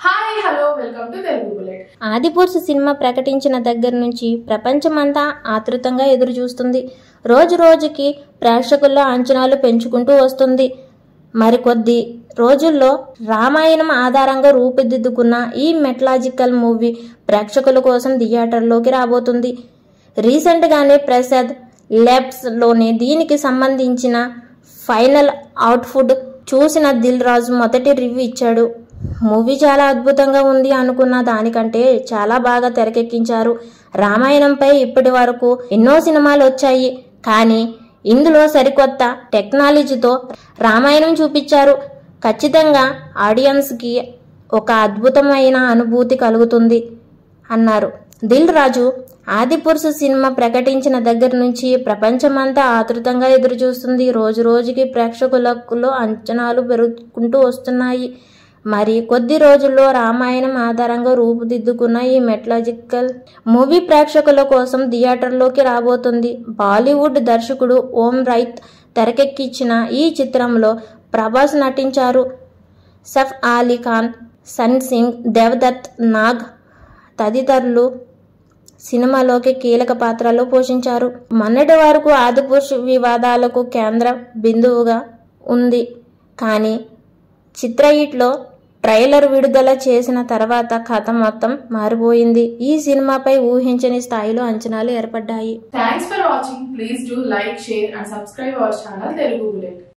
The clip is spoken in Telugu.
hi hello welcome to Telugu bullet ఆదిపురుషు సినిమా ప్రకటించిన దగ్గర నుంచి ప్రపంచమంతా ఆతృతంగా ఎదురు చూస్తుంది రోజు రోజుకి ప్రేక్షకుల్లో అంచనాలు పెంచుకుంటూ వస్తుంది మరికొద్ది రోజుల్లో రామాయణం ఆధారంగా రూపుదిద్దుకున్న ఈ మెట్లాజికల్ మూవీ ప్రేక్షకుల కోసం థియేటర్లోకి రాబోతుంది రీసెంట్గానే ప్రసాద్ ల్యాబ్స్లోని దీనికి సంబంధించిన ఫైనల్ అవుట్పుట్ చూసిన దిల్ రాజు మొదటి రివ్యూ ఇచ్చాడు మూవీ చాలా అద్భుతంగా ఉంది అనుకున్న దానికంటే చాలా బాగా తెరకెక్కించారు రామాయణంపై ఇప్పటి వరకు ఎన్నో సినిమాలు వచ్చాయి కానీ ఇందులో సరికొత్త టెక్నాలజీతో రామాయణం చూపించారు ఖచ్చితంగా ఆడియన్స్కి ఒక అద్భుతమైన అనుభూతి కలుగుతుంది అన్నారు దిల్ రాజు ఆదిపురుషు సినిమా ప్రకటించిన దగ్గర నుంచి ప్రపంచమంతా ఆతృతంగా ఎదురు చూస్తుంది రోజు రోజుకి ప్రేక్షకులలో అంచనాలు పెరుగుకుంటూ వస్తున్నాయి మరి కొద్ది రోజుల్లో రామాయణం ఆధారంగా రూపుదిద్దుకున్న ఈ మెట్లాజికల్ మూవీ ప్రేక్షకుల కోసం థియేటర్లోకి రాబోతుంది బాలీవుడ్ దర్శకుడు ఓం రైత్ తెరకెక్కించిన ఈ చిత్రంలో ప్రభాస్ నటించారు సఫ్ అలీ ఖాన్ సన్ సింగ్ దేవదత్ నాగ్ తదితరులు సినిమాలోకి కీలక పాత్రలు పోషించారు మొన్నటి వరకు ఆదిపురుష్ వివాదాలకు కేంద్ర బిందువుగా ఉంది కానీ చిత్రయిట్లో ట్రైలర్ విడుదల చేసిన తర్వాత కథ మొత్తం మారిపోయింది ఈ సినిమాపై ఊహించని స్థాయిలో అంచనాలు ఏర్పడ్డాయి thanks for watching please do like share and subscribe our channel Telugu bullet